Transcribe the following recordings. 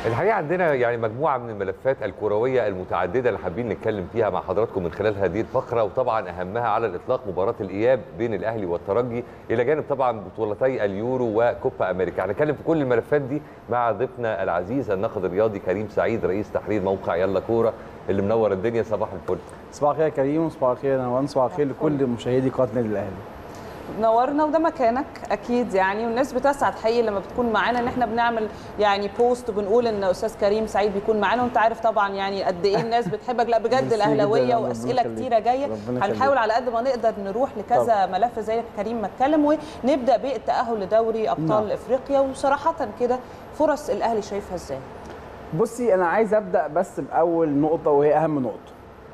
الحقيقه عندنا يعني مجموعه من الملفات الكرويه المتعدده اللي حابين نتكلم فيها مع حضراتكم من خلال هذه الفقره وطبعا اهمها على الاطلاق مباراه الاياب بين الاهلي والترجي الى جانب طبعا بطولتي اليورو وكوبا امريكا هنتكلم في كل الملفات دي مع ضيفنا العزيز الناقد الرياضي كريم سعيد رئيس تحرير موقع يلا كوره اللي منور الدنيا صباح الفل صباح الخير يا كريم وصباح الخير يا نوان صباح الخير لكل مشاهدي قناه النادي الاهلي نورنا وده مكانك اكيد يعني والناس بتسعد حقيقي لما بتكون معانا ان احنا بنعمل يعني بوست وبنقول ان استاذ كريم سعيد بيكون معانا وانت عارف طبعا يعني قد ايه الناس بتحبك لا بجد ميرسي الاهلاويه جداً، واسئله ربنا كتيره جايه ربنا هنحاول يخليك. على قد ما نقدر نروح لكذا ملف زي كريم ما اتكلم ونبدا بالتاهل لدوري ابطال نعم. افريقيا وصراحه كده فرص الاهلي شايفها ازاي بصي انا عايز ابدا بس باول نقطه وهي اهم نقطه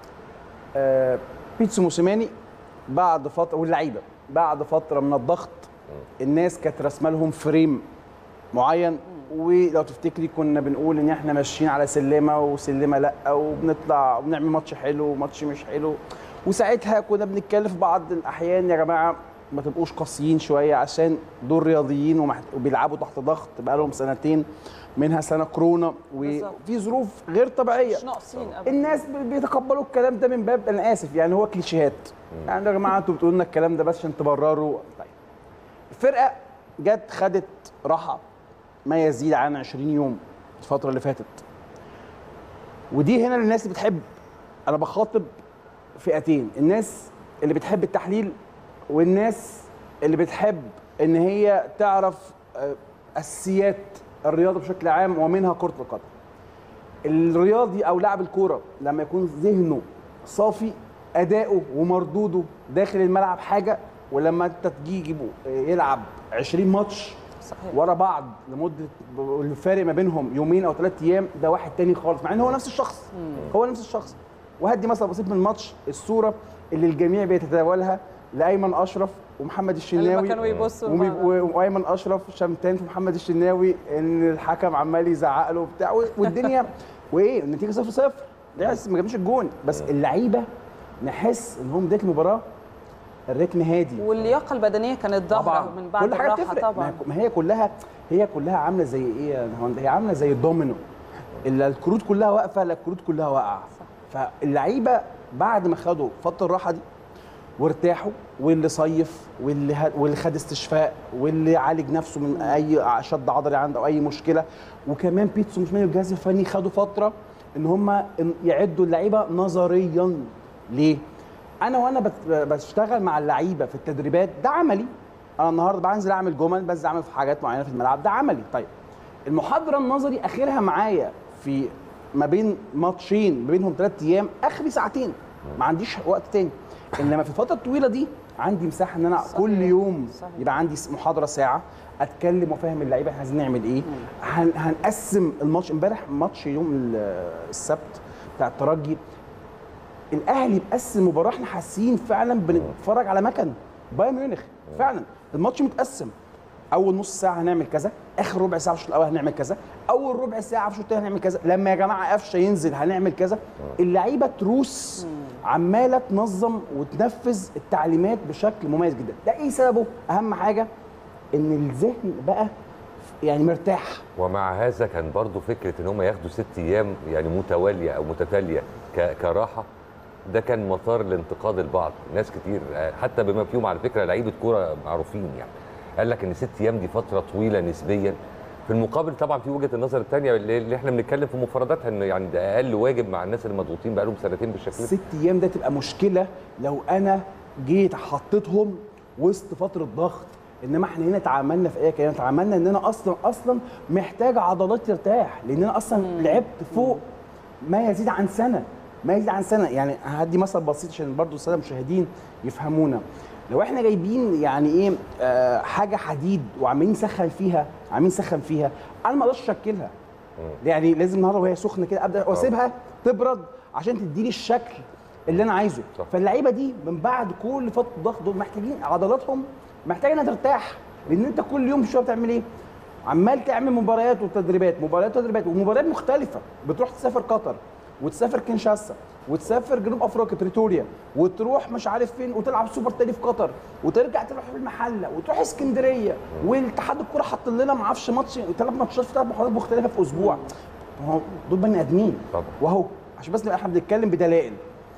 آه بيتسو موسيماني بعد فتره واللعيبه بعد فتره من الضغط الناس كانت راسمه لهم فريم معين ولو تفتكري كنا بنقول ان احنا ماشيين على سلمه وسلمه لا وبنطلع وبنعمل ماتش حلو وماتش مش حلو وساعتها كنا بنتكلم في بعض الاحيان يا جماعه ما تبقوش قاسيين شويه عشان دول رياضيين ومحت- وبيلعبوا تحت ضغط بقالهم سنتين منها سنه كورونا بالظبط. وفي ظروف غير طبيعيه مش ناقصين ابدا الناس ب- بيتقبلوا الكلام ده من باب انا اسف يعني هو كليشيهات يعني يا جماعه انتوا بتقولوا لنا الكلام ده بس عشان تبرروا طيب الفرقه جت خدت راحه ما يزيد عن 20 يوم الفتره اللي فاتت ودي هنا الناس اللي بتحب انا بخاطب فئتين الناس اللي بتحب التحليل والناس اللي بتحب ان هي تعرف آه، اساسيات الرياضه بشكل عام ومنها كره القدم الرياضي او لاعب الكوره لما يكون ذهنه صافي اداؤه ومردوده داخل الملعب حاجه ولما انت تجيبه يلعب 20 ماتش صحيح ورا بعض لمده الفارق ما بينهم يومين او ثلاث ايام ده واحد تاني خالص مع ان هو نفس الشخص هو نفس الشخص وهدي مثلا بسيط من الماتش الصوره اللي الجميع بيتداولها لايمن اشرف ومحمد اللي ما الشناوي كانوا يبصوا ومي- لبعض. و- وايمن اشرف شمتان في محمد الشناوي ان الحكم عمال يزعق له وبتاع والدنيا وايه النتيجه 0 0 لسه ما جابش الجون بس اللعيبه نحس ان هم بدايه المباراه الريتم هادي واللياقه البدنيه كانت ظاهره من بعد كل حاجه الراحه بتفرق ما طبعا هي- ما هي كلها هي كلها عامله زي ايه يا نهاوند؟ هي عامله زي الدومينو اللي الكروت كلها واقفه لا الكروت كلها واقعه فاللعيبه بعد ما خدوا فتره الراحه دي وارتاحوا واللي صيف واللي ه... واللي خد استشفاء واللي عالج نفسه من اي شد عضلي عنده او اي مشكله وكمان بيتسو مش الجهاز الفني خدوا فتره ان هم يعدوا اللعيبه نظريا ليه؟ انا وانا بت- بشتغل مع اللعيبه في التدريبات ده عملي انا النهارده بنزل اعمل جمل بنزل اعمل في حاجات معينه في الملعب ده عملي طيب المحاضره النظري اخرها معايا في ما بين ماتشين ما بينهم ثلاث ايام اخري ساعتين ما عنديش وقت تاني انما في الفتره الطويله دي عندي مساحه ان انا صحيح. كل يوم صحيح. يبقى عندي محاضره ساعه اتكلم وافهم اللعيبه احنا عايزين نعمل ايه هن هنقسم الماتش امبارح ماتش يوم ال- السبت بتاع الترجي الاهلي مقسم مباراه احنا حاسين فعلا بنتفرج على مكن بايرن ميونخ فعلا الماتش متقسم اول نص ساعه هنعمل كذا اخر ربع ساعه في الشوط الاول هنعمل كذا اول ربع ساعه في الشوط الثاني هنعمل كذا لما يا جماعه قفشه ينزل هنعمل كذا اللعيبه تروس عماله تنظم وتنفذ التعليمات بشكل مميز جدا ده ايه سببه اهم حاجه ان الذهن بقى يعني مرتاح ومع هذا كان برضو فكره ان هم ياخدوا ست ايام يعني متواليه او متتاليه ك- كراحه ده كان مسار لانتقاد البعض ناس كتير آه، حتى بما فيهم على فكره لعيبه كوره معروفين يعني قال لك ان ست ايام دي فتره طويله نسبيا في المقابل طبعا في وجهه النظر الثانيه اللي اللي احنا بنتكلم في مفرداتها انه يعني ده اقل واجب مع الناس اللي مضغوطين بقالهم سنتين بالشكل ده ست ايام ده تبقى مشكله لو انا جيت حطيتهم وسط فتره ضغط انما احنا هنا تعاملنا في ايه يا كريم تعاملنا ان انا اصلا اصلا محتاج عضلات ترتاح لان انا اصلا لعبت فوق ما يزيد عن سنه ما يزيد عن سنه يعني هدي مثل بسيط عشان برضو الساده المشاهدين يفهمونا لو احنا جايبين يعني ايه آه حاجه حديد وعمالين نسخن فيها عمالين نسخن فيها انا ما اقدرش اشكلها يعني لازم النهارده وهي سخنه كده ابدا واسيبها تبرد عشان تديني الشكل اللي انا عايزه صح. فاللعيبه دي من بعد كل فتره ضغط دول محتاجين عضلاتهم محتاجه انها ترتاح لان انت كل يوم شويه بتعمل ايه عمال تعمل مباريات وتدريبات مباريات وتدريبات ومباريات مختلفه بتروح تسافر قطر وتسافر كينشاسا وتسافر جنوب افريقيا بريتوريا وتروح مش عارف فين وتلعب سوبر تاني في قطر وترجع تروح المحله وتروح اسكندريه والاتحاد الكوره حط لنا ما اعرفش ماتش ثلاث ماتشات في ثلاث محافظات مختلفه في اسبوع هو دول بني ادمين طبعا. وهو عشان بس نبقى احنا بنتكلم بدلائل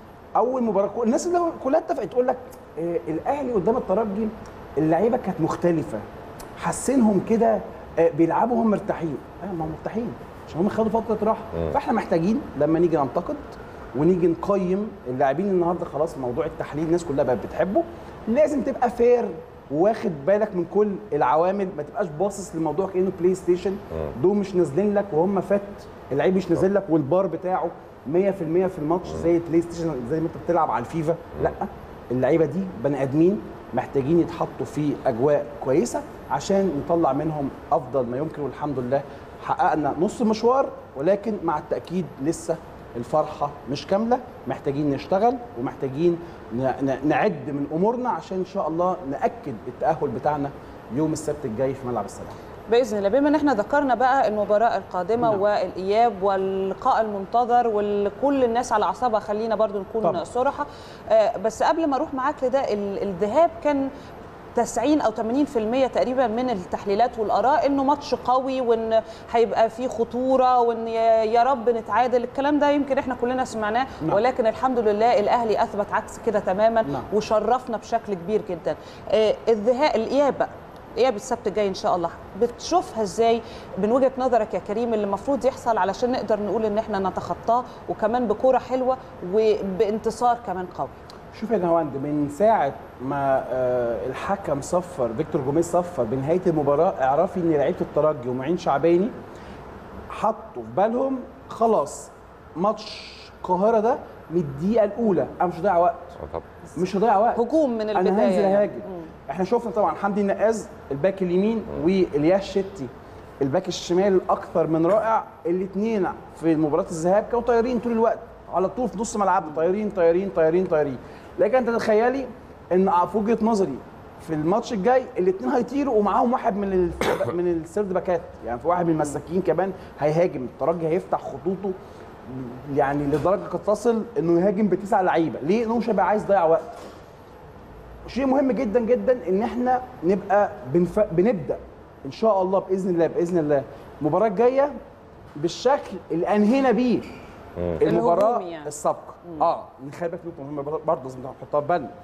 اول مباراه كل- الناس اللي كلها اتفقت تقول لك آه الاهلي قدام الترجي اللعيبه كانت مختلفه حاسينهم كده آه بيلعبوا هم مرتاحين ايوه ما هم مرتاحين عشان هم خدوا فتره راحه مم. فاحنا محتاجين لما نيجي ننتقد ونيجي نقيم اللاعبين النهارده خلاص موضوع التحليل الناس كلها بقت بتحبه لازم تبقى فير واخد بالك من كل العوامل ما تبقاش باصص للموضوع كانه بلاي ستيشن دول مش نازلين لك وهم فات اللعيب مش نازل لك والبار بتاعه 100% في الماتش زي البلاي ستيشن زي ما انت بتلعب على الفيفا لا اللعيبه دي بني ادمين محتاجين يتحطوا في اجواء كويسه عشان نطلع منهم افضل ما يمكن والحمد لله حققنا نص مشوار ولكن مع التاكيد لسه الفرحه مش كامله محتاجين نشتغل ومحتاجين ن- ن- نعد من امورنا عشان ان شاء الله ناكد التاهل بتاعنا يوم السبت الجاي في ملعب السلام باذن الله بما ان احنا ذكرنا بقى المباراه القادمه نعم. والاياب واللقاء المنتظر وكل الناس على اعصابها خلينا برضو نكون طبعا. صراحه آه، بس قبل ما اروح معاك لده ال- الذهاب كان 90 او 80% تقريبا من التحليلات والاراء انه ماتش قوي وان هيبقى فيه خطوره وان يا يا رب نتعادل الكلام ده يمكن احنا كلنا سمعناه نعم. ولكن الحمد لله الاهلي اثبت عكس كده تماما نعم. وشرفنا بشكل كبير جدا آه، الذهاب الاياب بقى اياب السبت الجاي ان شاء الله بتشوفها ازاي من وجهه نظرك يا كريم اللي المفروض يحصل علشان نقدر نقول ان احنا نتخطاه وكمان بكوره حلوه وبانتصار كمان قوي شوف يا نهاوند من ساعه ما آه، الحكم صفر فيكتور جوميز صفر بنهايه المباراه اعرفي ان لعيبه الترجي ومعين شعباني حطوا في بالهم خلاص ماتش القاهره ده من الدقيقه الاولى انا مش هضيع وقت آه طبعا مش هضيع وقت هجوم من انا البدايه هنزل يعني. اهاجم احنا شفنا طبعا حمدي النقاز الباك اليمين والياس شتي الباك الشمال الاكثر من رائع الاثنين في مباراه الذهاب كانوا طايرين طول الوقت على طول في نص ملعب طايرين طايرين طايرين طايرين لكن انت تتخيلي ان في وجهه نظري في الماتش الجاي الاثنين هيطيروا ومعاهم واحد من ال من السيرد باكات يعني في واحد من المساكين كمان هيهاجم الترجي هيفتح خطوطه يعني لدرجه قد تصل انه يهاجم بتسع لعيبه ليه؟ لانه مش هيبقى عايز يضيع وقت شيء مهم جدا جدا ان احنا نبقى بنف... بنبدا ان شاء الله باذن الله باذن الله المباراه الجايه بالشكل اللي انهينا بيه المباراه الهجومي يعني. السابقه اه نخلي بالك نقطه مهمه برضه لازم نحطها في بالنا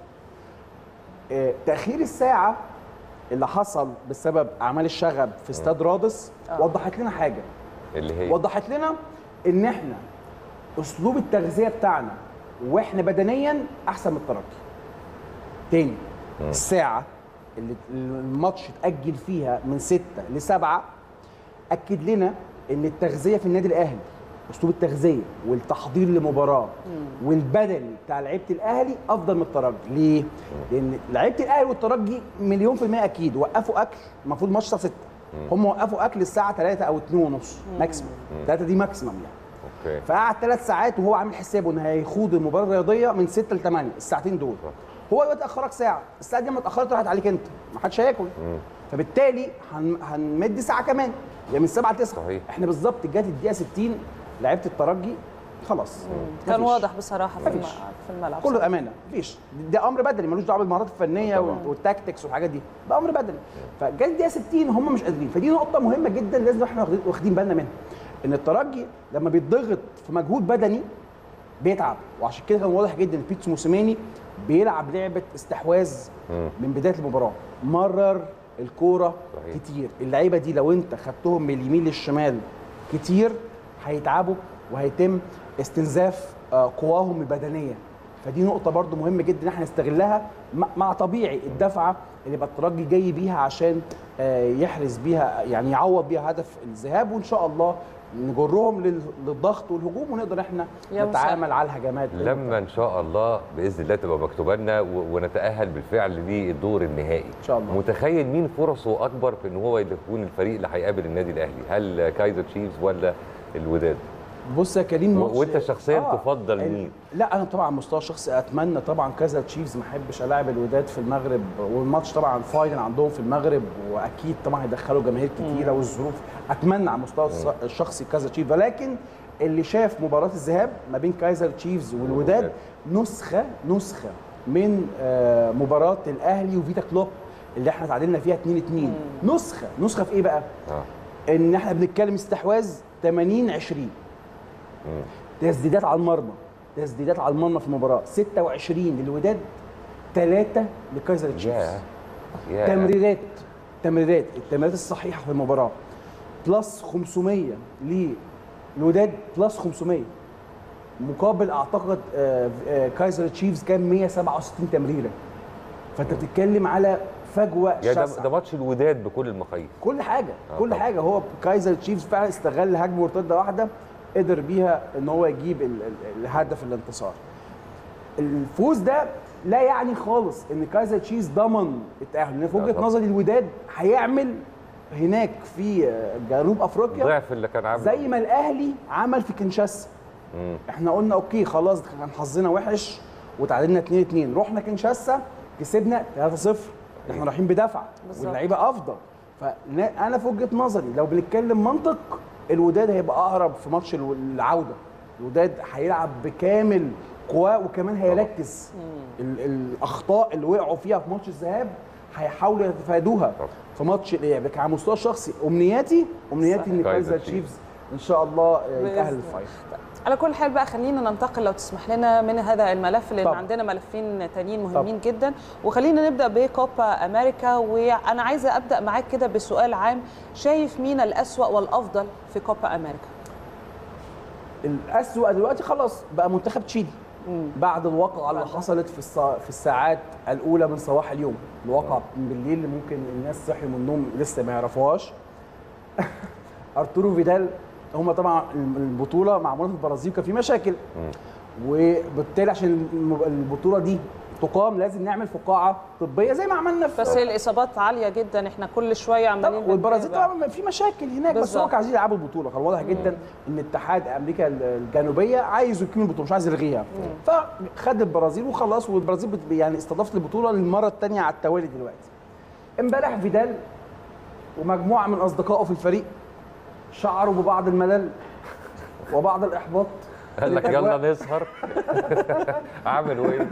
آه، تاخير الساعه اللي حصل بسبب اعمال الشغب في استاد رادس آه. وضحت لنا حاجه اللي هي وضحت لنا ان احنا اسلوب التغذيه بتاعنا واحنا بدنيا احسن من الترجي تاني الساعه اللي الماتش اتاجل فيها من ستة لسبعة اكد لنا ان التغذيه في النادي الاهلي اسلوب التغذيه والتحضير لمباراه والبدني بتاع لعيبه الاهلي افضل من الترجي ليه لان لعيبه الاهلي والترجي مليون في الميه اكيد وقفوا اكل المفروض ماتش الساعه 6 هم وقفوا اكل الساعه 3 او 2 ونص ماكسيموم 3 دي ماكسيموم يعني اوكي فقعد ثلاث ساعات وهو عامل حسابه ان هيخوض المباراه الرياضيه من 6 ل 8 الساعتين دول هو دلوقتي اخرك ساعه الساعه دي لما اتاخرت راحت عليك انت ما حدش هياكل فبالتالي هن... هنمد ساعه كمان يعني من 7 ل 9 صحيح. احنا بالظبط جت الدقيقه 60 لعيبه الترجي خلاص كان مفيش. واضح بصراحه في مفيش. الم- في الملعب كله امانه مفيش ده امر بدني ملوش دعوه بالمهارات الفنيه طبعاً. والتاكتكس والحاجات دي ده امر بدني فجت الدقيقه 60 هم مش قادرين فدي نقطه مهمه جدا لازم احنا واخدين- واخدين بالنا منها ان الترجي لما بيتضغط في مجهود بدني بيتعب وعشان كده كان واضح جدا ان بيتسو موسيماني بيلعب لعبه استحواذ من بدايه المباراه مرر الكوره صحيح. كتير اللعيبه دي لو انت خدتهم من اليمين للشمال كتير هيتعبوا وهيتم استنزاف آه، قواهم البدنيه فدي نقطة برضو مهمة جدا ان احنا نستغلها مع- مع طبيعي الدفعة اللي يبقى الترجي جاي بيها عشان آه، يحرز بيها يعني يعوض بيها هدف الذهاب وان شاء الله نجرهم لل- للضغط والهجوم ونقدر احنا يا مسهل. نتعامل على الهجمات لما ان شاء الله باذن الله تبقى مكتوبه لنا و- ونتاهل بالفعل للدور النهائي ان شاء الله متخيل مين فرصه اكبر في ان هو يكون الفريق اللي هيقابل النادي الاهلي هل كايزر تشيفز ولا الوداد بص يا كريم و- ماتش- وانت شخصيا تفضل ال- مين؟ لا انا طبعا على المستوى الشخصي اتمنى طبعا كذا تشيفز ما احبش العب الوداد في المغرب والماتش طبعا فاينل عندهم في المغرب واكيد طبعا هيدخلوا جماهير كتيره والظروف اتمنى على المستوى الص- الشخصي كذا تشيف ولكن اللي شاف مباراه الذهاب ما بين كايزر تشيفز والوداد نسخه نسخه من آه، مباراه الاهلي وفيتا كلوب اللي احنا تعادلنا فيها 2 2 نسخه نسخه في ايه بقى؟ اه ان احنا بنتكلم استحواذ 80 20 تسديدات على المرمى تسديدات على المرمى في المباراه 26 للوداد 3 لكايزر تشيفز يا يا تمريرات تمريرات التمريرات الصحيحه في المباراه بلس 500 للوداد بلس 500 مقابل اعتقد آه، آه، كايزر تشيفز كان 167 تمريره فانت بتتكلم على فجوه يا ده, شاسعه ده ماتش الوداد بكل المقاييس كل حاجه آه كل طبعا. حاجه هو كايزر تشيفز فعلا استغل هجمه مرتده واحده قدر بيها ان هو يجيب ال- ال- الهدف الانتصار الفوز ده لا يعني خالص ان كايزر تشيفز ضمن التاهل لان في لا وجهه طبعا. نظري الوداد هيعمل هناك في جنوب افريقيا ضعف اللي كان عامل زي ما الاهلي عمل في كنشاسا مم. احنا قلنا اوكي خلاص كان حظنا وحش وتعادلنا 2 2 رحنا كنشاسا كسبنا 3 0 احنا رايحين بدفع بالظبط. واللعيبه افضل فانا في وجهه نظري لو بنتكلم منطق الوداد هيبقى اقرب في ماتش الو- العوده الوداد هيلعب بكامل قواه وكمان هيركز ال- الاخطاء اللي وقعوا فيها في ماتش الذهاب هيحاولوا يتفادوها طبعا. في ماتش الاياب لكن على المستوى الشخصي امنياتي امنياتي ان كايزر كايزر تشيفز. تشيفز ان شاء الله آه، يتاهل بإذن الفاينل على كل حال بقى خلينا ننتقل لو تسمح لنا من هذا الملف لان طبعا. عندنا ملفين تانيين مهمين جدا وخلينا نبدا بكوبا امريكا وانا عايزه ابدا معاك كده بسؤال عام شايف مين الاسوا والافضل في كوبا امريكا الأسوأ دلوقتي خلاص بقى منتخب تشيلي بعد الواقعة اللي حصلت في السا... في الساعات الأولى من صباح اليوم الواقعة من بالليل اللي ممكن الناس صحيوا من النوم لسه ما يعرفوهاش أرتورو فيدال هم طبعا البطولة معمولة في البرازيل كان في مشاكل وبالتالي عشان الم- البطولة دي تقام لازم نعمل فقاعة طبية زي ما عملنا في بس هي الاصابات عاليه جدا احنا كل شويه طبعا عمالين والبرازيل بنتابع. طبعا في مشاكل هناك بس هو بالظبط. كان عايزين يلعبوا البطوله كان واضح جدا ان اتحاد امريكا الجنوبيه عايز يقيم البطوله مش عايز يلغيها فخد البرازيل وخلاص والبرازيل بت- يعني استضافت البطوله للمره الثانيه على التوالي دلوقتي امبارح فيدال ومجموعه من اصدقائه في الفريق شعروا ببعض الملل وبعض الاحباط قال لك الأجواء. يلا نسهر عملوا ايه؟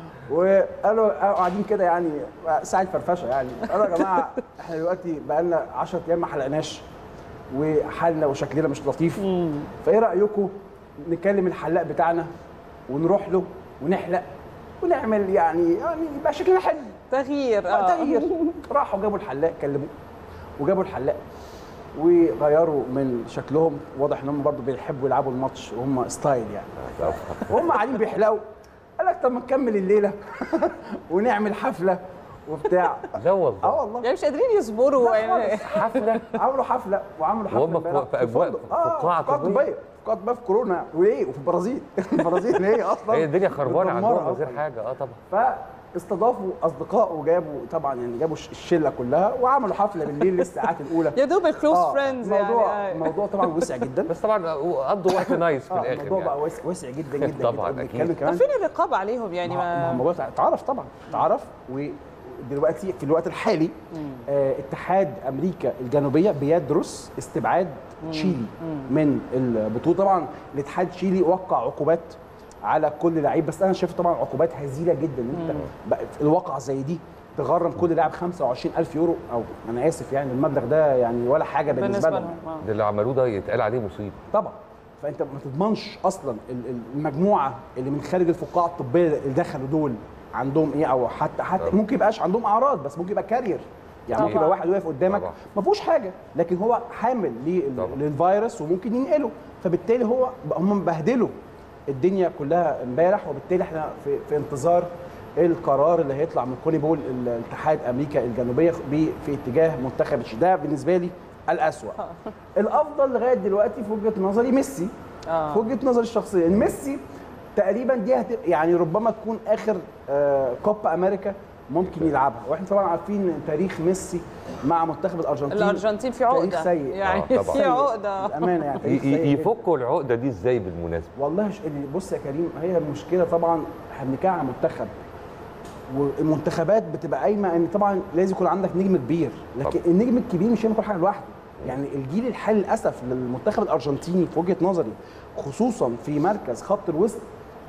وقالوا قاعدين كده يعني ساعة فرفشه يعني قالوا يا جماعه احنا دلوقتي بقى لنا 10 ايام ما حلقناش وحالنا وشكلنا مش لطيف فايه رايكم نكلم الحلاق بتاعنا ونروح له ونحلق ونعمل يعني يعني يبقى شكلنا حلو تغيير بقى تغيير راحوا جابوا الحلاق كلموه وجابوا الحلاق وغيروا من شكلهم واضح ان هم برضه بيحبوا يلعبوا الماتش وهم ستايل يعني وهم قاعدين بيحلقوا قال لك طب ما نكمل الليله ونعمل حفله وبتاع لا والله اه والله يعني مش قادرين يصبروا لا يعني خالص. حفله عملوا حفله وعملوا حفله وهم في- امبارح في أجواء- الفندق. في قاعة في قاعه طبية. طبيه في قاعه طبيه في كورونا وايه وفي البرازيل البرازيل اللي هي اصلا هي الدنيا خربانه متدمرة عندهم من غير أصلاً. حاجه اه طبعا فاستضافوا اصدقاء وجابوا طبعا يعني جابوا الش- الشله كلها وعملوا حفله بالليل للساعات الاولى يا دوب الكلوز آه، فريندز يعني الموضوع آه. الموضوع طبعا وسع جدا بس طبعا قضوا وقت نايس في اه الاخر الموضوع بقى يعني واسع واسع جدا جدا طبعاً، جدا. أكيد. بنتكلم طب كمان فين الرقابه عليهم يعني ما ما هو ما الموضوع اتعرف طبعا اتعرف ودلوقتي في الوقت الحالي آه اتحاد امريكا الجنوبيه بيدرس استبعاد تشيلي من البطوله طبعا الاتحاد التشيلي وقع عقوبات على كل لعيب بس انا شايف طبعا عقوبات هزيله جدا ان انت بقى في الواقعه زي دي تغرم كل لاعب 25000 يورو او انا اسف يعني المبلغ ده يعني ولا حاجه بالنسبه, بالنسبه لهم لهم آه. ده اللي عملوه ده يتقال عليه مصيبه طبعا فانت ما تضمنش اصلا ال- ال- المجموعه اللي من خارج الفقاعه الطبيه اللي دخلوا دول عندهم ايه او حتى حتى طبعا. ممكن يبقاش عندهم اعراض بس ممكن يبقى كارير يعني ممكن طبعا. يبقى واحد واقف قدامك طبعا. ما فيهوش حاجه لكن هو حامل لل- طبعا. للفيروس وممكن ينقله فبالتالي هو هم مبهدلوا الدنيا كلها امبارح وبالتالي احنا في, في انتظار القرار اللي هيطلع من كوني بول الاتحاد امريكا الجنوبيه ب- في اتجاه منتخب تشيلي. ده بالنسبه لي الاسوأ الافضل لغايه دلوقتي في وجهه نظري ميسي آه. في وجهه نظري الشخصيه ان ميسي تقريبا دي هت... يعني ربما تكون اخر آه كوبا امريكا ممكن يلعبها واحنا طبعا عارفين تاريخ ميسي مع منتخب الارجنتين الارجنتين في تاريخ عقده سيء. يعني آه، طبعاً. في عقده بامانه يعني ي- تاريخ سيء ي- جداً. يفكوا العقده دي ازاي بالمناسبه والله ش- اللي بص يا كريم هي المشكله طبعا احنا بنتكلم عن منتخب والمنتخبات بتبقى قايمه ان طبعا لازم يكون عندك نجم كبير لكن طبعا. النجم الكبير مش هيعمل كل حاجه لوحده يعني الجيل الحالي للاسف للمنتخب الارجنتيني في وجهه نظري خصوصا في مركز خط الوسط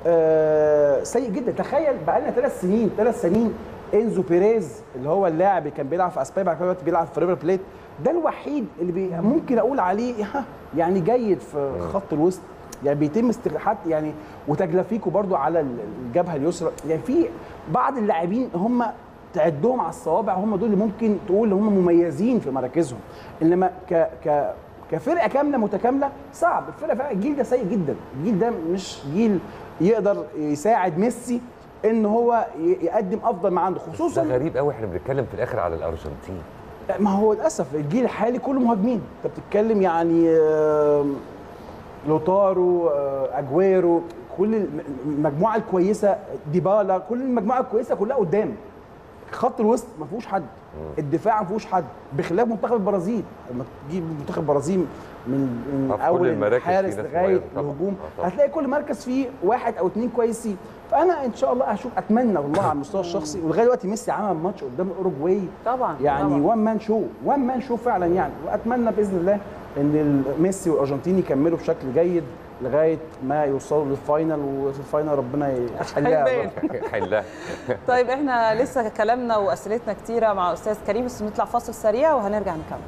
آه سيء جدا تخيل بقى لنا ثلاث سنين ثلاث سنين انزو بيريز اللي هو اللاعب اللي كان بيلعب في اسبانيا بعد كده دلوقتي بيلعب في ريفر بليت ده الوحيد اللي بي ممكن اقول عليه ها يعني جيد في خط الوسط يعني بيتم استغلاحات يعني وتجلفيكوا برضو على ال- الجبهه اليسرى يعني في بعض اللاعبين هم تعدهم على الصوابع هم دول اللي ممكن تقول هم مميزين في مراكزهم انما ك ك كفرقه كامله متكامله صعب الفرقه فعلا الجيل ده سيء جدا الجيل ده مش جيل يقدر يساعد ميسي ان هو ي- يقدم افضل ما عنده ده خصوصا غريب قوي احنا بنتكلم في الاخر على الارجنتين ما هو للاسف الجيل الحالي كله مهاجمين انت بتتكلم يعني آه، لوتارو آه، اجويرو كل الم- المجموعه الكويسه ديبالا كل المجموعه الكويسه كلها قدام خط الوسط ما فيهوش حد الدفاع ما فيهوش حد بخلاف منتخب البرازيل لما تجيب منتخب البرازيل من, من آه، في كل اول المراكز الحارس في ناس لغايه مميزة طبعاً. الهجوم آه، طبعاً. هتلاقي كل مركز فيه واحد او اثنين كويسين فانا ان شاء الله هشوف اتمنى والله على المستوى الشخصي ولغايه دلوقتي ميسي عمل ماتش قدام الاوروجواي طبعا يعني طبعاً. وان مان شو وان مان شو فعلا يعني واتمنى باذن الله ان ميسي والارجنتين يكملوا بشكل جيد لغايه ما يوصلوا للفاينل وفي الفاينل ربنا يحلها هيبان. حلها طيب احنا لسه كلامنا واسئلتنا كتيره مع استاذ كريم بس نطلع فاصل سريع وهنرجع نكمل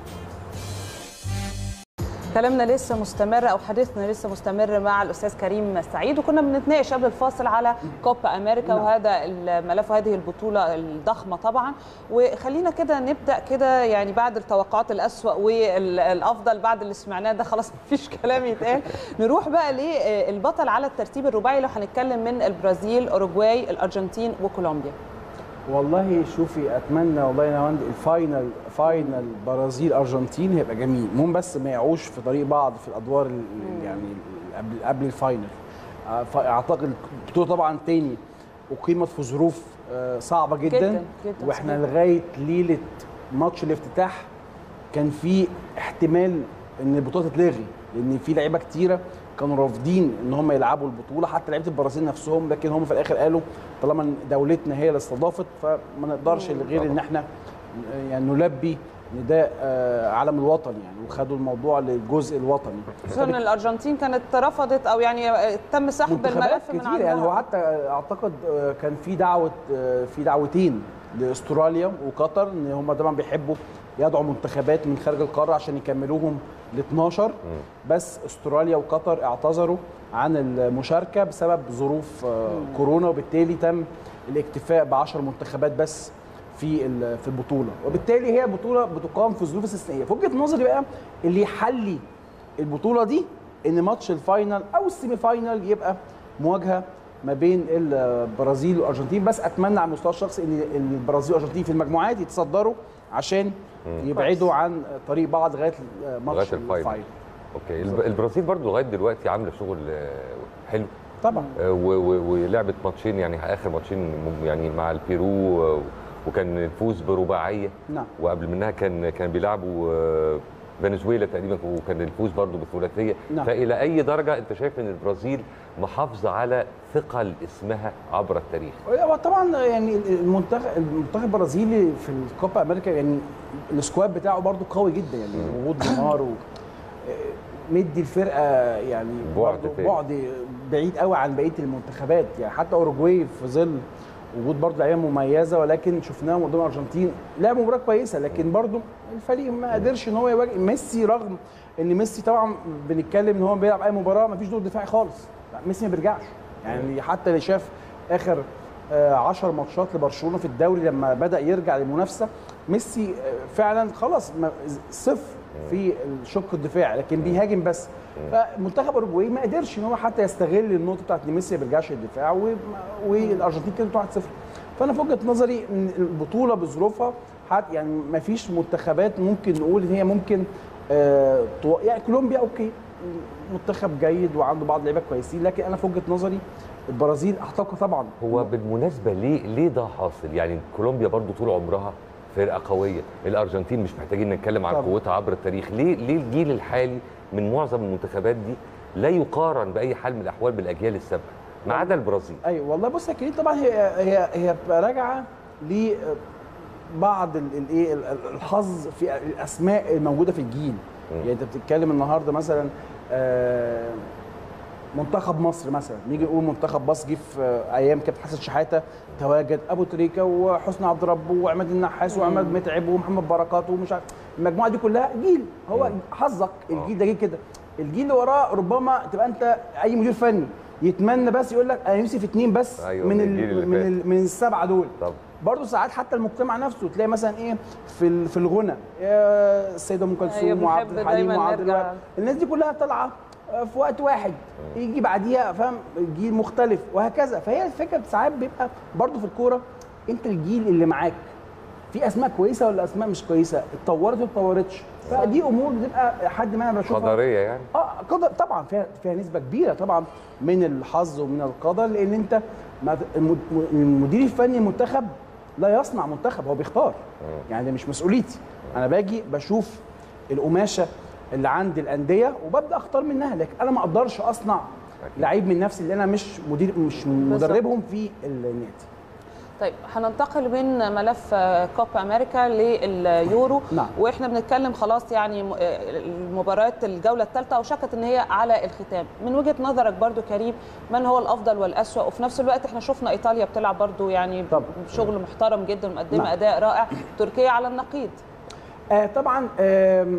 كلامنا لسه مستمر او حديثنا لسه مستمر مع الاستاذ كريم سعيد وكنا بنتناقش قبل الفاصل على كوبا امريكا نعم. وهذا الملف وهذه البطوله الضخمه طبعا وخلينا كده نبدا كده يعني بعد التوقعات الاسوا والافضل بعد اللي سمعناه ده خلاص مفيش كلام يتقال نروح بقى للبطل على الترتيب الرباعي لو هنتكلم من البرازيل اوروجواي الارجنتين وكولومبيا والله شوفي اتمنى والله يا نهاوند الفاينل فاينل برازيل ارجنتين هيبقى جميل المهم بس ما يعوش في طريق بعض في الادوار ال- يعني ال- قبل قبل الفاينل آه، ف- اعتقد البطوله طبعا تاني اقيمت في ظروف آه، صعبه جدا, جداً، جداً، واحنا صحيح. لغايه ليله ماتش الافتتاح كان في احتمال ان البطوله تتلغي لان في لعيبه كتيره كانوا رافضين ان هم يلعبوا البطوله حتى لعيبه البرازيل نفسهم لكن هم في الاخر قالوا طالما إن دولتنا هي اللي استضافت فما نقدرش غير ان احنا يعني نلبي نداء آه، علم الوطن يعني وخدوا الموضوع للجزء الوطني خصوصا ان الارجنتين كانت رفضت او يعني تم سحب منتخبات الملف من كتير عندها يعني هو حتى اعتقد آه، كان في دعوه آه، في دعوتين لاستراليا وقطر ان هم طبعا بيحبوا يدعوا منتخبات من خارج القاره عشان يكملوهم ل 12 بس استراليا وقطر اعتذروا عن المشاركه بسبب ظروف آه، كورونا وبالتالي تم الاكتفاء ب 10 منتخبات بس في ال- في البطوله وبالتالي هي بطوله بتقام في ظروف استثنائيه في وجهه نظري بقى اللي يحلي البطوله دي ان ماتش الفاينل او السيمي فاينل يبقى مواجهه ما بين البرازيل والارجنتين بس اتمنى على المستوى الشخصي ان البرازيل والارجنتين في المجموعات يتصدروا عشان يبعدوا عن طريق بعض لغايه ماتش لغاية الفاينل. الفاينل اوكي الب- البرازيل برضو لغايه دلوقتي عامله شغل آه، حلو طبعا آه، و- و- ولعبت ماتشين يعني اخر ماتشين م- يعني مع البيرو آه، وكان الفوز برباعيه نعم وقبل منها كان كان بيلعبوا آه، فنزويلا تقريبا وكان الفوز برضو بثلاثيه نعم. فالى اي درجه انت شايف ان البرازيل محافظه على ثقل اسمها عبر التاريخ هو طبعا يعني المنتخب المنتخب البرازيلي في الكوبا امريكا يعني السكواد بتاعه برضو قوي جدا يعني وجود نيمار و مدي الفرقه يعني بعد برضو تاني. بعد بعيد قوي عن بقيه المنتخبات يعني حتى اوروجواي في ظل وجود برضه لعيبه مميزه ولكن شفناهم قدام الارجنتين لعبوا مباراه كويسه لكن برضه الفريق ما قدرش ان هو يواجه ميسي رغم ان ميسي طبعا بنتكلم ان هو بيلعب اي مباراه ما فيش دور دفاعي خالص لا ميسي ما بيرجعش يعني حتى اللي شاف اخر 10 ماتشات لبرشلونه في الدوري لما بدا يرجع للمنافسه ميسي آه، فعلا خلاص ما- صفر في الشق الدفاعي لكن بيهاجم بس فمنتخب اوروجواي ما قدرش ان هو حتى يستغل النقطه بتاعت ان ميسي ما بيرجعش للدفاع و- والارجنتين كانت 1-0 فانا في وجهه نظري ان البطوله بظروفها حت يعني ما فيش منتخبات ممكن نقول ان هي ممكن آه تو- يعني كولومبيا اوكي منتخب جيد وعنده بعض اللعيبه كويسين لكن انا في وجهه نظري البرازيل اعتقد طبعا هو بالمناسبه ليه ليه ده حاصل يعني كولومبيا برضو طول عمرها فرقه قويه الارجنتين مش محتاجين نتكلم عن طبعا. قوتها عبر التاريخ ليه ليه الجيل الحالي من معظم المنتخبات دي لا يقارن باي حال من الاحوال بالاجيال السابقه ما عدا البرازيل ايوه والله بص يا كريم طبعا هي هي هي بتبقى راجعه ل بعض ال- الايه ال- ال- الحظ في الاسماء الموجوده في الجيل يعني انت بتتكلم النهارده مثلا آه، منتخب مصر مثلا نيجي نقول منتخب مصر جه في آه، ايام كابتن حسن شحاته تواجد ابو تريكه وحسني عبد رب وعماد النحاس وعماد متعب ومحمد بركات ومش عارف المجموعه دي كلها جيل هو حظك الجيل ده جه كده الجيل اللي وراه ربما تبقى انت اي مدير فني يتمنى بس يقول لك انا نفسي في اتنين بس أيوة، من من ال- الجيل اللي من فات. ال- من السبعه دول طب برضه ساعات حتى المجتمع نفسه تلاقي مثلا ايه في ال- في الغنى آه، السيده ام كلثوم أيوة، وعبد بنحب الحليم دايماً وعبد نرجع. الوهاب الناس دي كلها طالعه آه، في وقت واحد يجي بعديها فاهم جيل مختلف وهكذا فهي الفكره ساعات بيبقى برضه في الكوره انت الجيل اللي معاك في اسماء كويسه ولا اسماء مش كويسه اتطورت ولا اتطورتش فدي امور بتبقى لحد ما انا بشوفها قدريه يعني اه قدر طبعا فيها فيها نسبه كبيره طبعا من الحظ ومن القدر لان انت ما- الم- المدير الفني المنتخب لا يصنع منتخب هو بيختار يعني ده مش مسؤوليتي انا باجي بشوف القماشه اللي عند الانديه وببدا اختار منها لكن انا ما اقدرش اصنع أكيد. لعيب من نفسي اللي انا مش مدير مش مدربهم في النادي طيب هننتقل من ملف آه، كوبا امريكا لليورو نعم. واحنا بنتكلم خلاص يعني م- آه، المباريات الجوله الثالثه اوشكت ان هي على الختام من وجهه نظرك برضو كريم من هو الافضل والاسوا وفي نفس الوقت احنا شفنا ايطاليا بتلعب برضو يعني طبعا. شغل محترم جدا مقدمه نعم. اداء رائع تركيا على النقيض آه طبعا آم،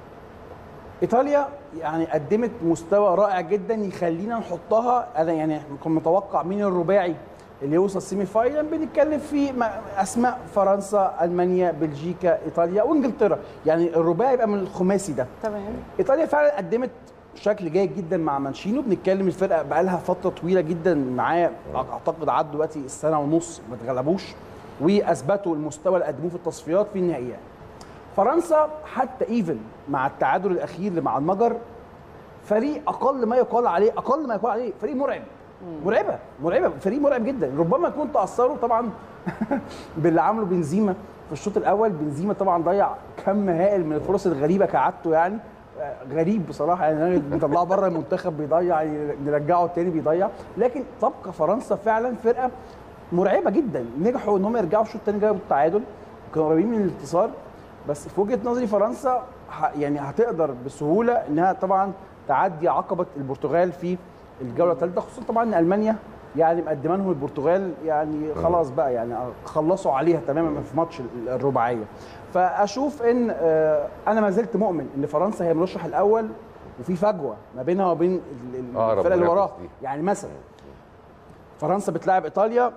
ايطاليا يعني قدمت مستوى رائع جدا يخلينا نحطها انا يعني كنت متوقع مين الرباعي اللي يوصل سيمي فاينل بنتكلم في م- اسماء فرنسا المانيا بلجيكا ايطاليا وانجلترا يعني الرباعي يبقى من الخماسي ده تمام ايطاليا فعلا قدمت شكل جيد جدا مع مانشينو بنتكلم الفرقه بقى لها فتره طويله جدا معاه اعتقد عدوا دلوقتي السنه ونص ما اتغلبوش واثبتوا المستوى اللي قدموه في التصفيات في النهائيات فرنسا حتى ايفن مع التعادل الاخير اللي مع المجر فريق اقل ما يقال عليه اقل ما يقال عليه فريق مرعب مرعبه مرعبه فريق مرعب جدا ربما يكون تاثروا طبعا باللي عمله بنزيما في الشوط الاول بنزيما طبعا ضيع كم هائل من الفرص الغريبه كعادته يعني آه، غريب بصراحه يعني بيطلعه بره المنتخب بيضيع نرجعه تاني بيضيع لكن تبقى فرنسا فعلا فرقه مرعبه جدا نجحوا ان هم يرجعوا الشوط الثاني جابوا التعادل كانوا قريبين من الانتصار بس في وجهه نظري فرنسا ه- يعني هتقدر بسهوله انها طبعا تعدي عقبه البرتغال في الجوله الثالثه خصوصا طبعا ان المانيا يعني مقدمه لهم البرتغال يعني خلاص بقى يعني خلصوا عليها تماما في ماتش ال- الرباعيه فاشوف ان آه، انا ما زلت مؤمن ان فرنسا هي المرشح الاول وفي فجوه ما بينها وبين ال- ال- أقرب الفرقه اللي منافس وراها دي. يعني مثلا فرنسا بتلاعب ايطاليا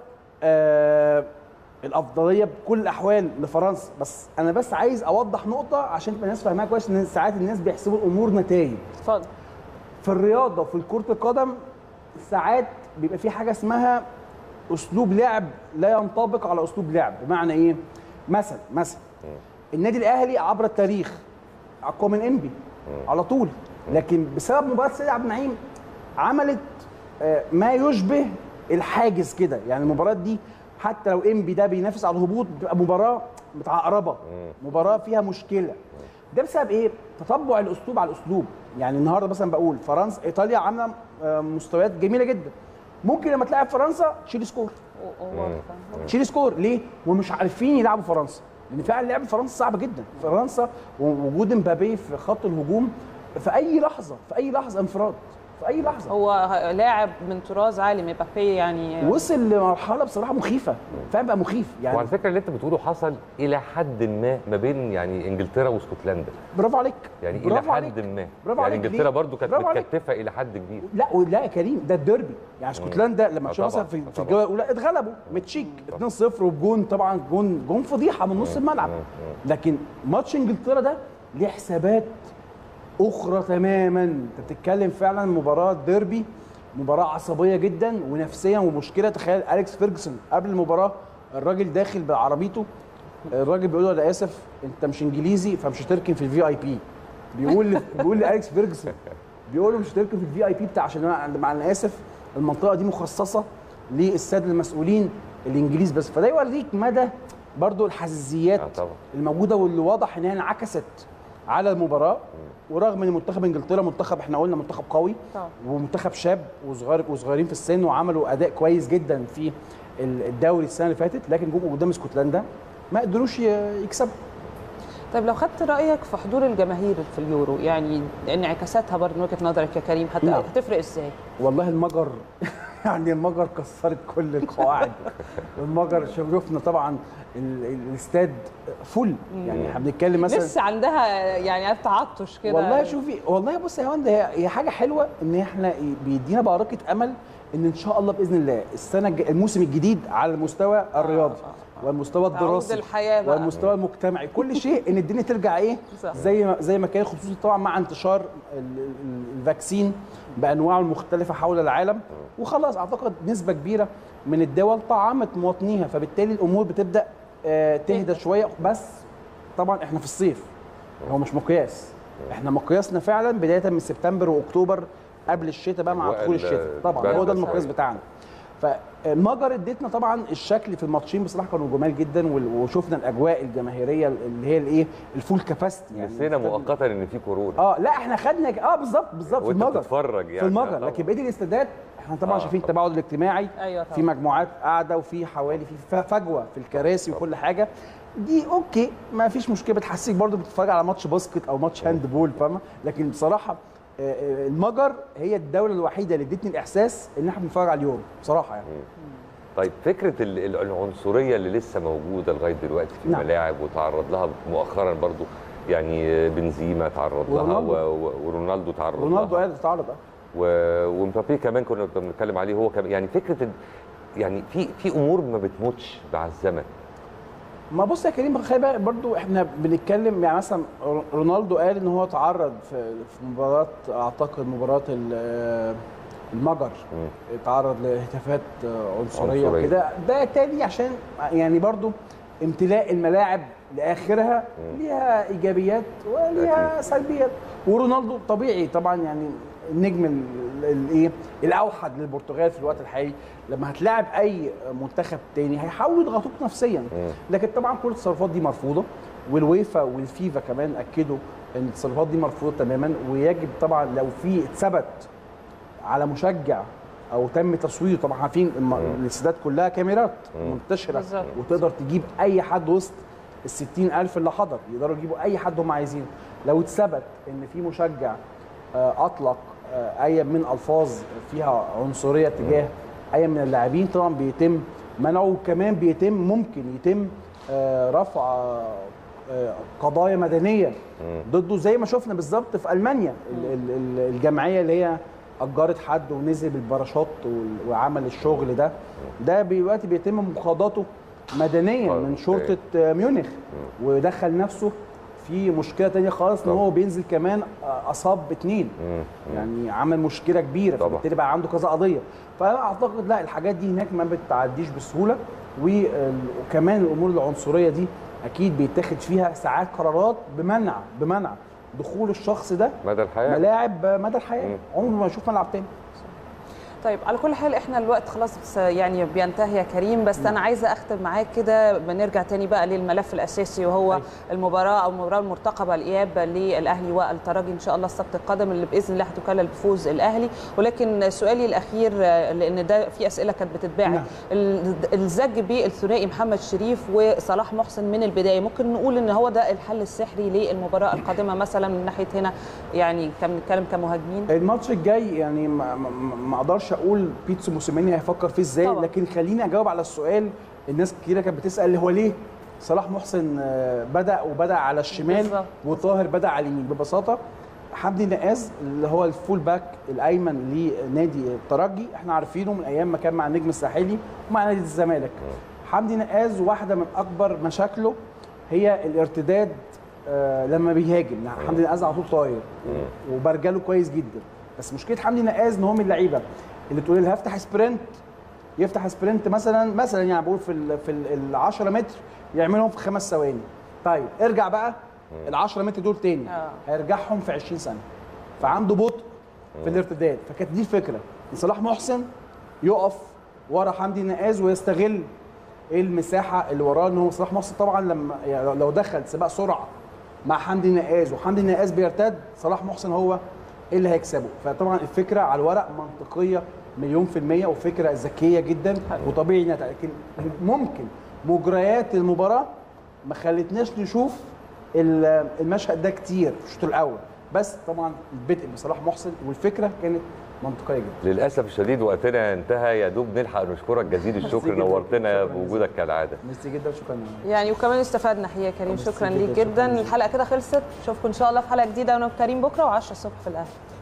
آه الافضليه بكل الاحوال لفرنسا بس انا بس عايز اوضح نقطه عشان تبقى الناس فاهماها كويس ان ساعات الناس بيحسبوا الامور نتائج اتفضل في الرياضه وفي كره القدم ساعات بيبقى في حاجه اسمها اسلوب لعب لا ينطبق على اسلوب لعب بمعنى ايه مثلا مثلا النادي الاهلي عبر التاريخ اقوى من انبي على طول لكن بسبب مباراه سيد عبد النعيم عملت آه، ما يشبه الحاجز كده يعني المباراه دي حتى لو انبي ده بينافس على الهبوط بتبقى مباراه متعقربه مباراه فيها مشكله ده بسبب ايه تطبع الاسلوب على الاسلوب يعني النهارده مثلا بقول فرنسا ايطاليا عامله آه، مستويات جميله جدا ممكن لما تلاعب فرنسا تشيل سكور و- وواضحة. تشيل سكور ليه؟ ومش عارفين يلعبوا فرنسا لان فعلا لعب فرنسا صعب جدا فرنسا ووجود مبابي في خط الهجوم في اي لحظه في اي لحظه انفراد في اي لحظه هو ه- لاعب من طراز عالي مبابي يعني وصل لمرحله بصراحه مخيفه فاهم بقى مخيف يعني وعلى فكره اللي انت بتقوله حصل الى حد ما ما بين يعني انجلترا واسكتلندا برافو عليك يعني الى برافو حد عليك. ما برافو يعني عليك. انجلترا ليه؟ برضو كانت برافو عليك. متكتفه الى حد كبير لا لا يا كريم ده الديربي يعني اسكتلندا لما آه تشوف مثلا طبعاً، في, آه في طبعاً. الجوله الاولى اتغلبوا متشيك 2-0 وبجون طبعا جون جون فضيحه من نص الملعب لكن ماتش انجلترا ده ليه حسابات اخرى تماما انت بتتكلم فعلا مباراه ديربي مباراه عصبيه جدا ونفسيا ومشكله تخيل اليكس فيرجسون قبل المباراه الراجل داخل بعربيته الراجل بيقول له انا اسف انت مش انجليزي فمش هتركن في الفي اي بي بيقول بيقول لاليكس فيرجسون بيقول له مش هتركن في الفي اي بي بتاع عشان انا مع انا اسف المنطقه دي مخصصه للساده المسؤولين الانجليز بس فده يوريك مدى برضو الحساسيات آه طبعا. الموجوده واللي واضح ان هي انعكست على المباراه ورغم ان منتخب انجلترا منتخب احنا قلنا منتخب قوي طبعا. ومنتخب شاب وصغير وصغيرين في السن وعملوا اداء كويس جدا في ال- الدوري السنه اللي فاتت لكن جم قدام اسكتلندا ما قدروش ي- يكسبوا طيب لو خدت رايك في حضور الجماهير في اليورو يعني انعكاساتها برضه من وجهه نظرك يا كريم هت... نعم. هتفرق ازاي؟ والله المجر يعني المجر كسرت كل القواعد المجر شفنا طبعا ال- ال- الاستاد فل يعني احنا بنتكلم مثلا لسه عندها يعني عارف تعطش كده والله شوفي والله بص يا هند هي هي حاجه حلوه ان احنا بيدينا بارقه امل ان ان شاء الله باذن الله السنه الج- الموسم الجديد على المستوى الرياضي والمستوى الدراسي الحياة بقى. والمستوى المجتمعي كل شيء ان الدنيا ترجع ايه صح. زي ما زي ما كان خصوصا طبعا مع انتشار ال- ال- الفاكسين بانواعه المختلفه حول العالم وخلاص اعتقد نسبه كبيره من الدول طعمت مواطنيها فبالتالي الامور بتبدا آه، تهدى شويه بس طبعا احنا في الصيف هو مش مقياس احنا مقياسنا فعلا بدايه من سبتمبر واكتوبر قبل الشتاء بقى مع أجواء دخول ال- الشتاء طبعا البرد هو ده شوية. المقياس بتاعنا فالمجر ادتنا طبعا الشكل في الماتشين بصراحه كانوا جمال جدا وال- وشفنا الاجواء الجماهيريه اللي هي الايه الفول كاباسيتي يعني نسينا الاستاد- مؤقتا ان في كورونا اه لا احنا خدنا اه بالظبط بالظبط في وانت المجر بتتفرج يعني في المجر طبعاً. لكن بقيه الاستادات احنا طبعا آه، شايفين طبعاً. التباعد الاجتماعي أيوة طبعاً. في مجموعات قاعده وفي حوالي في ف- فجوه في الكراسي وكل حاجه دي اوكي ما فيش مشكله بتحسسك برضو بتتفرج على ماتش باسكت او ماتش هاند بول فاهمه لكن بصراحه آه، آه، المجر هي الدوله الوحيده اللي ادتني الاحساس ان احنا بنتفرج على اليوم بصراحه يعني طيب فكره ال- ال- العنصريه اللي لسه موجوده لغايه دلوقتي في نعم. الملاعب وتعرض لها مؤخرا برضو يعني بنزيما تعرض لها ورونالدو. و- و- ورونالدو تعرض رونالدو لها قادر يتعرض اه و- ومبابي كمان كنا بنتكلم عليه هو كمان يعني فكره ال- يعني في في امور ما بتموتش مع الزمن ما بص يا كريم خلي بالك برضو احنا بنتكلم يعني مثلا رونالدو قال ان هو تعرض في في مباراه اعتقد مباراه ال- المجر تعرض لهتافات عنصريه عنصرية. وكده ده تاني عشان يعني برضو امتلاء الملاعب لاخرها ليها ايجابيات وليها سلبيات ورونالدو طبيعي طبعا يعني النجم ال- الايه الاوحد للبرتغال في الوقت الحالي لما هتلاعب اي منتخب تاني هيحاولوا يضغطوك نفسيا لكن طبعا كل التصرفات دي مرفوضه والويفا والفيفا كمان اكدوا ان التصرفات دي مرفوضه تماما ويجب طبعا لو في اتثبت على مشجع او تم تصويره طبعا عارفين الم- الاستادات كلها كاميرات منتشره بالظبط. وتقدر تجيب اي حد وسط ال 60000 اللي حضر يقدروا يجيبوا اي حد هم عايزينه لو اتثبت ان في مشجع آه، اطلق آه، اي من الفاظ فيها عنصريه تجاه اي من اللاعبين طبعا بيتم منعه وكمان بيتم ممكن يتم آه، رفع آه، قضايا مدنيه ضده زي ما شفنا بالظبط في المانيا ال- ال- ال- الجمعيه اللي هي اجرت حد ونزل بالباراشوت وال- وعمل الشغل ده ده دلوقتي بيتم مقاضاته مدنيا طيب، من أوكي. شرطه آه، ميونخ ودخل نفسه في مشكله تانية خالص ان طبعا. هو بينزل كمان آه، اصاب اتنين مم. يعني عمل مشكله كبيره طبعا. فبالتالي بقى عنده كذا قضيه فانا اعتقد لا الحاجات دي هناك ما بتعديش بسهوله وال- وكمان الامور العنصريه دي اكيد بيتاخد فيها ساعات قرارات بمنع بمنع دخول الشخص ده مدى الحياه ملاعب مدى الحياه عمره ما يشوف ملعب تاني طيب على كل حال احنا الوقت خلاص بس يعني بينتهي يا كريم بس انا عايزه اختم معاك كده بنرجع تاني بقى للملف الاساسي وهو أيوة. المباراه او المباراه المرتقبه الاياب للاهلي والترجي ان شاء الله السبت القادم اللي باذن الله هتكلل بفوز الاهلي ولكن سؤالي الاخير آه، لان ده في اسئله كانت بتتباعت نعم. ال- الزج بالثنائي محمد شريف وصلاح محسن من البدايه ممكن نقول ان هو ده الحل السحري للمباراه القادمه مثلا من ناحيه هنا يعني كم نتكلم كمهاجمين الماتش الجاي يعني ما, ما, ما اقدرش اقول بيتسو موسيماني هيفكر فيه ازاي طبعا. لكن خليني اجاوب على السؤال الناس كتيره كانت بتسال هو ليه صلاح محسن آه، بدا وبدا على الشمال بالظبط. وطاهر بدا على اليمين ببساطه حمدي نقاز اللي هو الفول باك الايمن لنادي الترجي احنا عارفينه من ايام ما كان مع النجم الساحلي ومع نادي الزمالك حمدي نقاز واحده من اكبر مشاكله هي الارتداد آه، لما بيهاجم يعني حمدي نقاز على طول طاير وبرجله كويس جدا بس مشكله حمدي نقاز ان هو من اللعيبه اللي تقول لي هفتح سبرنت يفتح سبرنت مثلا مثلا يعني بقول في ال في ال 10 متر يعملهم في خمس ثواني طيب ارجع بقى ال 10 متر دول تاني آه. هيرجعهم في 20 ثانيه فعنده بطء في الارتداد فكانت دي الفكره ان صلاح محسن يقف ورا حمدي نقاز ويستغل المساحه اللي وراه ان هو صلاح محسن طبعا لما يعني لو دخل سباق سرعه مع حمدي نقاز وحمدي نقاز بيرتد صلاح محسن هو اللي هيكسبه فطبعا الفكره على الورق منطقيه مليون في المية وفكرة ذكية جدا وطبيعي إنها تع- لكن ممكن مجريات المباراة ما خلتناش نشوف ال- المشهد ده كتير في الشوط الأول بس طبعا البدء بصلاح محسن والفكرة كانت منطقيه جدا للاسف الشديد وقتنا انتهى يا دوب نلحق نشكرك جزيل الشكر جداً. نورتنا شكراً بوجودك كالعاده ميرسي جدا شكرا يعني وكمان استفدنا حقيقه يا كريم ميرسي شكرا جداً، ليك شكراً جدا جزيلاً. الحلقه كده خلصت اشوفكم ان شاء الله في حلقه جديده انا وكريم بكره و10 الصبح في الاهلي